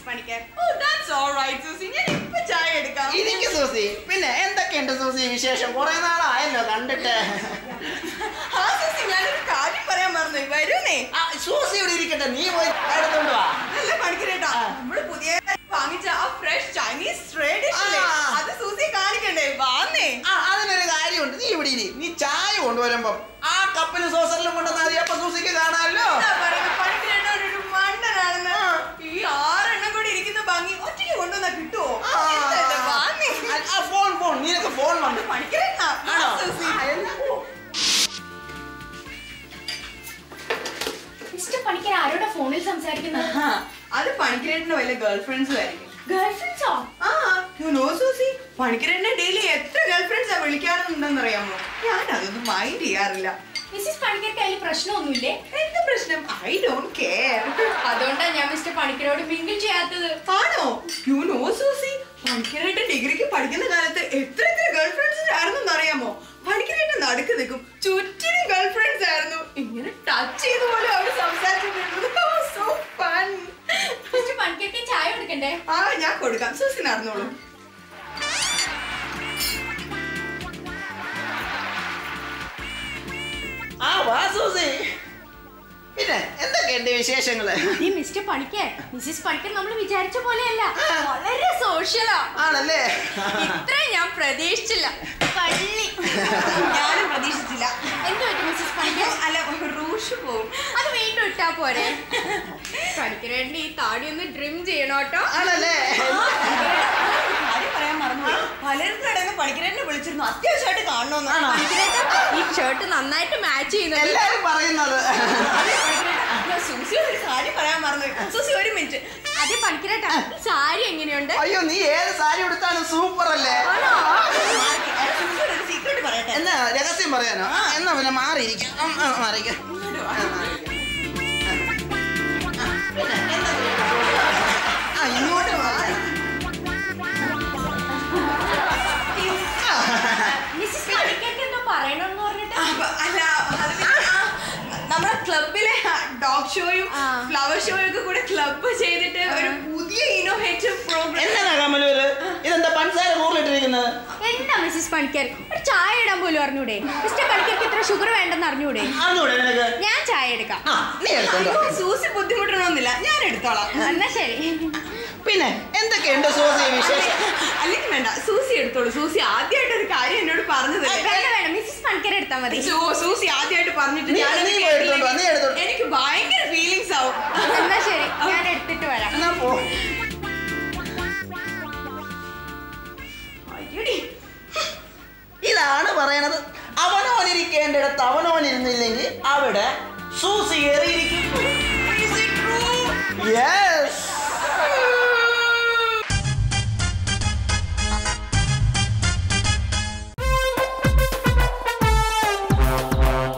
Panicker oh that's alright Susie ഞാൻ ഇപ്പൊ ചായ എടുക്കാം ഇരിക്കും സൂസി പിന്നെ എന്തൊക്കെയുണ്ട് സൂസി വിശേഷം കുറെ നാളായല്ലോ കണ്ടിട്ട് ആ സൂസി ഞാനൊരു കാര്യം പറയാൻ മറന്നു വരൂന്നേ ആ, സൂസി ഇവിടെ ഇരിക്കട്ടെ നീ പോയി എടുത്തോണ്ട് വാ നല്ല പണിക്കരേട്ടാ നമ്മള് പുതിയ വാങ്ങിച്ച ആ ഫ്രഷ് ചൈനീസ് ട്രേഡിഷനിലെ ആ. അത് സൂസി കാണിക്കണ്ടേ വാന്നേ ആ അതിനൊരു കാര്യമുണ്ട് നീ ഇവിടെ ഇരി നീ ചായ കൊണ്ടുവരുമ്പോ ആ കപ്പിലും സോസറിലും കൊണ്ടുവന്നാൽ മതി അപ്പൊ സൂസിക്ക് കാണാമല്ലോ എന്താ പറയുക പണിക്കരേട്ട ഒരു മണ്ടനാണെന്ന് ഈ ആറെണ്ണം കൂടി ഇരിക്കുന്ന ഭംഗി ഒറ്റയ്ക്ക് കൊണ്ടുവന്നാ കിട്ടുവോ ആ. എന്താ ഇത്? വാന്നേ ആ, ആ, ഫോൺ ഫോൺ നിനക്ക് ഫോൺ വന്നു പണിക്കരേട്ടാ ആണോ? സൂസി ആ, എന്നാ? മിസ്റ്റർ പണിക്കർ ആരോടെ ഫോണിൽ സംസാരിക്കുന്നത് ആ, അത് പണിക്കരേട്ടന്റെ വല്ല ഗേൾ ഫ്രണ്ട്സും ആയിരിക്കും ഗേൾഫ്രണ്ട്സോ ആ യു നോ സൂസി പണിക്കരേട്ടനെ ഡെയിലി എത്ര ഗേൾ ഫ്രണ്ട്സാ വിളിക്കാറുണ്ടെന്ന് അറിയാമോ ഞാൻ അതൊന്നും മൈൻഡ് ചെയ്യാറില്ല മിസ്സിസ് പണിക്കർക്ക് അതിൽ പ്രശ്നമൊന്നുമില്ലേ എന്താ പ്രശ്നം ഐ ഡോണ്ട് കെയർ അതുകൊണ്ടാണ് ഞാൻ മിസ്റ്റർ പണിക്കരോട് മിങ്കിൾ ചെയ്യാത്തത് ആണോ യു നോ സൂസി പണിക്കരേട്ടൻ ഡിഗ്രിക്ക് പഠിക്കുന്ന കാലത്ത് എത്ര എത്ര ഗേൾ ഫ്രണ്ട്സ് ആയിരുന്നു അറിയാമോ പണിക്കരേട്ടൻ നടുക്ക് നിൽക്കും ചുറ്റിനും ഗേൾ ഫ്രണ്ട്സ് ആയിരുന്നു ഇങ്ങനെ ടച്ച് ചെയ്ത പോലെ അവർ സംസാരിച്ചിട്ടുണ്ട് സോ ഫൺ മിസ്റ്റർ പണിക്കർക്ക് ചായ കൊടുക്കണ്ടേ ആ ഞാൻ കൊടുക്കാം സൂസി നടന്നോളൂ ആ വാ സൂസി പിന്നെ എന്തൊക്കെയുണ്ട് വിശേഷങ്ങള് ഈ മിസ്റ്റർ പണിക്കർ മിസ്സിസ് പണിക്കർ നമ്മൾ വിചാരിച്ച പോലെയല്ല വളരെ സോഷ്യലാ ആണല്ലേ ഇത്രയും ഞാൻ പ്രതീക്ഷിച്ചില്ല പള്ളി ഞാനും പ്രതീക്ഷിച്ചില്ല എന്ത് പറ്റി മിസ്സിസ് പണിക്കർ അല്ല റൂഷ് പോവും അത് വീണ്ടും ഇട്ടാ പോരെ പണിക്കരേണ്ടി ഈ താടി ഒന്ന് ഡ്രിം ചെയ്യണം കേട്ടോ ആണല്ലേ കാര്യം പറയാൻ മറന്നുപോയി പലരും കിടന്ന് പണിക്കരേട്ടനെ വിളിച്ചിരുന്നു അത്യാവശ്യമായിട്ട് കാണണമെന്ന് ആണോ? പണിക്കരേട്ടാ ഈ ഷർട്ട് നന്നായിട്ട് മാച്ച് ചെയ്യുന്നുണ്ട് എല്ലാരും പറയുന്നത് അതെ, പണിക്കരേട്ടാ, ഞാൻ സൂസി ഒരു കാര്യം പറയാൻ മറന്നു സൂസി ഒരു മിനിറ്റ് അതെ പണിക്കരേട്ടാ ഈ സാരി എങ്ങനെയുണ്ട് അയ്യോ നീ ഏത് സാരി എടുത്താലും സൂപ്പർ അല്ലേ ആണോ സൂസി ഒരു സീക്രട്ട് പറയട്ടെ എന്നാ രഹസ്യം പറയാനോ എന്നാ പിന്നെ മാറിയിരിക്കാം ഉം, ആ, മാറിയിരിക്കാം ഇങ്ങോട്ട് വാ. ആ, മാറിയിരിക്കാം. ആ, പിന്നെ എന്താ ആ ഇങ്ങോട്ട് മാറി മിസ്സിസ് പണിക്കർക്ക് എന്തോ പറയണമെന്ന് പറഞ്ഞിട്ട് അപ്പൊ അല്ല അത് പിന്നെ, ആ, നമ്മുടെ ക്ലബിലെ ഡോഗ് ഷോയും ആ. ഫ്ലവർ ഷോയും ഒക്കെ കൂടെ ക്ലബ് ചെയ്തിട്ട് ഒരു പുതിയ ഇന്നോവേറ്റീവ് പ്രോഗ്രാം എന്നാ കമലൂര് ഇതെന്താ പഞ്ചസാര കൂടുതലിട്ടിരിക്കുന്നത് എന്താ മിസ്സിസ് പണിക്കർ ഒരു ചായ ഇടാൻ പോലും അറിഞ്ഞൂടെ മിസ്റ്റർ പണിക്കർക്ക് ഇത്ര ഷുഗർ വേണ്ടെന്ന് അറിഞ്ഞൂടെ അറിഞ്ഞൂടെ നിനക്ക് ഞാൻ ചായ എടുക്കാം ആ നീ എടുത്തോണ്ടോ അയ്യോ, സൂസി ബുദ്ധിമുട്ടണമെന്നില്ല ഞാൻ എടുത്തോളാം എന്നാ ശരി പിന്നെ എന്തൊക്കെയുണ്ട് സൂസി വിശേഷം അല്ലെങ്കിൽ വേണ്ട സൂസി എടുത്തോളൂ സൂസി ആദ്യമായിട്ട് ഒരു കാര്യം എന്നോട് പറഞ്ഞതല്ലേ വേണ്ട വേണ്ട മിസ്സിസ് പണിക്കർ എടുത്താൽ മതി സൂ- സൂസി ആദ്യമായിട്ട് പറഞ്ഞിട്ട് നീ- ഞാനത് നീ പോയി എടുത്തോണ്ട് വാ, നീ കേട്ടില്ലെങ്കിൽ എടുത്തോണ്ട് വാ. എനിക്ക് ഭയങ്കര ഫീലിങ്സ് ആവും എന്നാ ശരി ഞാൻ എടുത്തിട്ട് വരാം എന്നാ പോ അയ്യടി ഇതാണ് പറയണത് അവനോനിരിക്കേണ്ടിടത്ത് അവനോനിരുന്നില്ലെങ്കിൽ അവിടെ സൂസി ഏറിയിരിക്കും